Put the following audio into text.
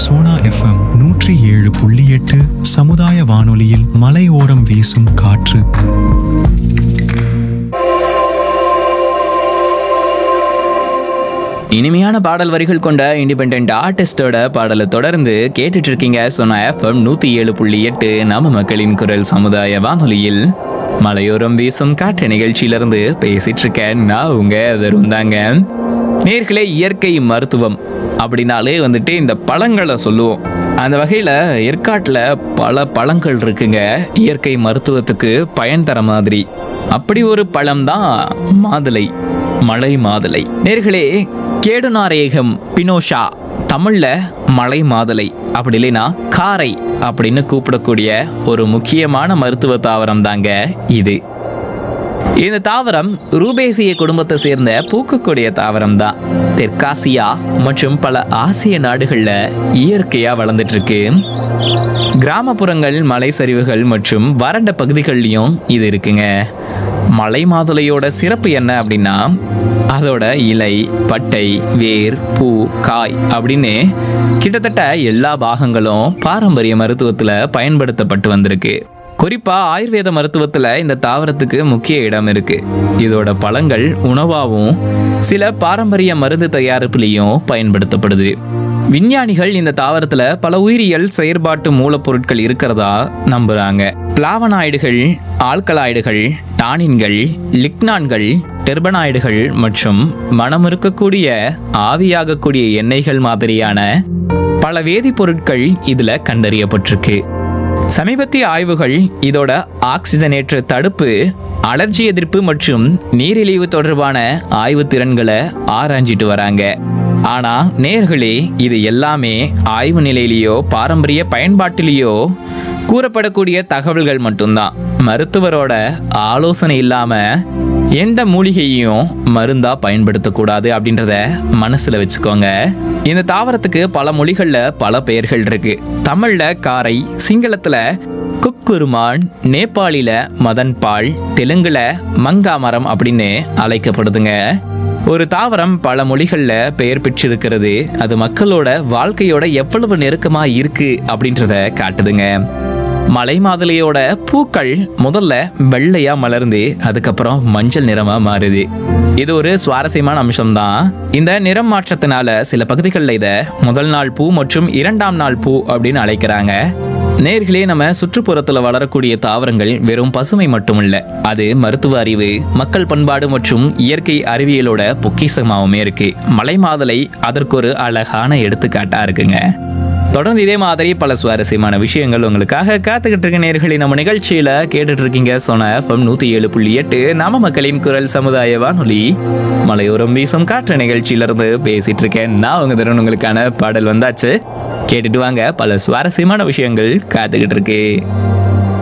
Sona FM நூற்றி ஏழு புள்ளி எட்டு சமுதாய வானொலியில் மலையோரம் வீசும் காற்று இனிமையான பாடல் வரிகள் கொண்ட இண்டிபெண்ட் ஆர்டிஸ்டோட பாடலை தொடர்ந்து கேட்டுட்டு இருக்கீங்க சொன்ன எஃப்எம் நூத்தி ஏழு புள்ளி எட்டு நம்ம மக்களின் குரல் சமுதாய வானொலியில் மலையோரம் வீசும் காற்று நிகழ்ச்சியிலிருந்து பேசிட்டு இருக்கேன் நான் உங்க தருண் தாங்க நேர்களே இயற்கை மருத்துவம் அப்படின்னாலே வந்துட்டு இந்த பழங்களை சொல்லுவோம் அந்த வகையில ஏற்காட்டுல பல பழங்கள் இருக்குங்க இயற்கை மருத்துவத்துக்கு பயன் தர மாதிரி அப்படி ஒரு பழம் தான் மாதுளை மலை மாதுளை நேர்களே கேடுநாரேகம் பினோஷா தமிழ்ல மலை மாதுளை அப்படி இல்லைன்னா காரை அப்படின்னு கூப்பிடக்கூடிய ஒரு முக்கியமான மருத்துவ தாவரம் தாங்க இது இந்த தாவரம் ரூபேசிய குடும்பத்தை சேர்ந்த பூக்கக்கூடிய தாவரம் தான் தெற்காசியா மற்றும் பல ஆசிய நாடுகள்ல இயற்கையா வளர்ந்துட்டு இருக்கு கிராமப்புறங்கள் மலை சரிவுகள் மற்றும் வறண்ட பகுதிகள்லயும் இது இருக்குங்க மலை மாதுளையோட சிறப்பு என்ன அப்படின்னா அதோட இலை பட்டை வேர் பூ காய் அப்படின்னு கிட்டத்தட்ட எல்லா பாகங்களும் பாரம்பரிய மருத்துவத்துல பயன்படுத்தப்பட்டு வந்திருக்கு குறிப்பா ஆயுர்வேத மருத்துவத்துல இந்த தாவரத்துக்கு முக்கிய இடம் இருக்கு இதோட பழங்கள் உணவாகவும் சில பாரம்பரிய மருந்து தயாரிப்புலையும் பயன்படுத்தப்படுது விஞ்ஞானிகள் இந்த தாவரத்துல பல உயிரியல் செயற்பாட்டு மூலப்பொருட்கள் இருக்கிறதா நம்புறாங்க பிளாவனாய்டுகள் ஆல்கலாய்டுகள் டானின்கள் லிக்னான்கள் டெர்பனாய்டுகள் மற்றும் மனமிருக்கக்கூடிய ஆவியாகக்கூடிய எண்ணெய்கள் மாதிரியான பல வேதிப்பொருட்கள் இதுல கண்டறியப்பட்டிருக்கு சமீபத்திய ஆய்வுகள் இதோட ஆக்சிஜனேற்ற தடுப்பு அலர்ஜி எதிர்ப்பு மற்றும் நீரிழிவு தொடர்பான ஆய்வு திறன்களை ஆராய்ஞ்சிட்டு வராங்க ஆனா நேர்களே இது எல்லாமே ஆய்வு நிலையிலேயோ பாரம்பரிய பயன்பாட்டிலேயோ கூறப்படக்கூடிய தகவல்கள் மட்டும்தான் மருத்துவரோட ஆலோசனை இல்லாம எந்த மூலிகையையும் மருந்தா பயன்படுத்தக்கூடாது அப்படின்றத மனசுல வச்சுக்கோங்க இந்த தாவரத்துக்கு பல மொழிகள்ல பல பெயர்கள் இருக்கு தமிழ்ல காரை சிங்களத்துல குக்குருமான் நேபாளில மதன்பால் தெலுங்குல மங்காமரம் அப்படின்னு அழைக்கப்படுதுங்க ஒரு தாவரம் பல மொழிகள்ல பெயர் பெற்றிருக்கிறது அது மக்களோட வாழ்க்கையோட எவ்வளவு நெருக்கமா இருக்கு அப்படின்றத காட்டுதுங்க மலை மாதுளையோட பூக்கள் முதல்ல வெள்ளையா மலர்ந்து அதுக்கப்புறம் மஞ்சள் நிறமா மாறுது இது ஒரு சுவாரஸ்யமான அம்சம்தான் இந்த நிறம் மாற்றத்தினால சில பகுதிகளில் இதை முதல் நாள் பூ மற்றும் இரண்டாம் நாள் பூ அப்படின்னு அழைக்கிறாங்க நேர்களே நம்ம சுற்றுப்புறத்துல வளரக்கூடிய தாவரங்கள் வெறும் பசுமை மட்டுமல்ல அது மருத்துவ அறிவு மக்கள் பண்பாடு மற்றும் இயற்கை அறிவியலோட பொக்கிஷமாவுமே இருக்கு மலை மாதலை அதற்கு ஒரு அழகான எடுத்துக்காட்டா இருக்குங்க தொடர்ந்து இதே மாதிரி பல சுவாரஸ்யமான விஷயங்கள் உங்களுக்காக காத்துக்கிட்டு இருக்க நேர்களை நம்ம நிகழ்ச்சியில கேட்டுட்டு இருக்கீங்க சொன்ன எஃப்எம் நூத்தி ஏழு புள்ளி எட்டு நாம மக்களின் குரல் சமுதாய வானொலி மலையோரம் வீசும் காற்று நிகழ்ச்சியில இருந்து பேசிட்டு இருக்கேன் நான் உங்க தருண் உங்களுக்கான பாடல் வந்தாச்சு கேட்டுட்டு வாங்க பல சுவாரஸ்யமான விஷயங்கள் காத்துக்கிட்டு இருக்கு